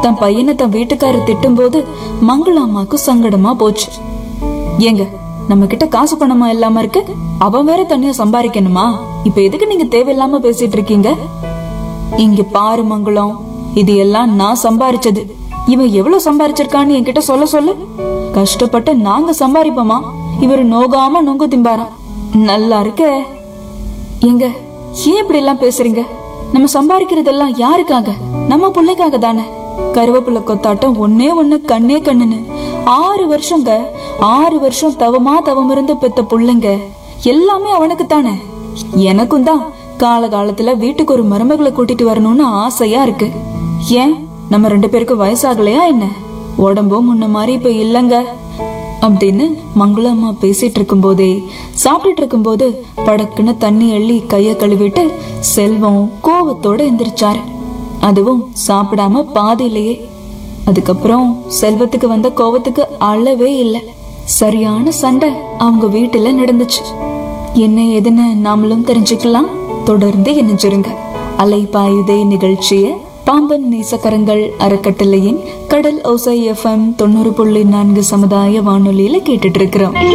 தன் பையனை தன் வீட்டுக்காரர் திட்டும்போது மங்கள அம்மாக்கு சங்கடமா போச்சு ஏங்க நம்ம கிட்ட காசு பணமா இல்லாம இருக்கு அவன் வேற தனியா சம்பாதிக்கணுமா இப்ப எதுக்கு நீங்க தேவையில்லாம பேசிட்டு இருக்கீங்க இங்க பாரு மங்களம் இது எல்லாம் நான் சம்பாரிச்சது இவன் எவ்வளவு சம்பாரிச்சிருக்கான்னு என்கிட்ட சொல்ல சொல்லு கஷ்டப்பட்டு நாங்க சம்பாதிப்போமா இவர் நோகாம நொங்கு திம்பாராம் நல்லா இருக்க எங்க ஏன் இப்படி எல்லாம் பேசுறீங்க நம்ம சம்பாதிக்கிறதெல்லாம் யாருக்காக நம்ம பிள்ளைக்காக தானே கருவேப்பிலை கொத்தாட்டம் ஒன்னே ஒண்ணு கண்ணே கண்ணுன்னு ஆறு வருஷங்க ஆறு வருஷம் தவமா தவம் இருந்து பெத்த புள்ளைங்க எல்லாமே அவனுக்கு தானே எனக்கும் தான் காலகாலத்துல வீட்டுக்கு ஒரு மருமகளை கூட்டிட்டு வரணும்னு ஆசையா இருக்கு ஏன் நம்ம ரெண்டு பேருக்கும் வயசாகலையா என்ன உடம்பும் முன்ன மாதிரி இப்ப இல்லங்க அப்படின்னு மங்களம்மா பேசிட்டு இருக்கும்போதே சாப்பிட்டுட்டு இருக்கும்போது படக்குன்னு தண்ணி அள்ளி கைய கழுவிட்டு செல்வம் கோவத்தோட எந்திரிச்சாரு அதுவும் சாப்பிடாம பாதியிலேயே அதுக்கப்புறம் செல்வத்துக்கு வந்த கோவத்துக்கு அளவே இல்லை சரியான சண்டை அவங்க வீட்டுல நடந்துச்சு என்ன ஏதுன்னு நாமளும் தெரிஞ்சுக்கலாம் தொடர்ந்து இணைஞ்சிருங்க அலைபாயுதே நிகழ்ச்சிய பாம்பன் நேசக்கரங்கள் அறக்கட்டளையின் கடல் ஓசை எஃப்எம் தொண்ணூறு புள்ளி நான்கு சமுதாய வானொலியில கேட்டுட்டு இருக்கிறோம்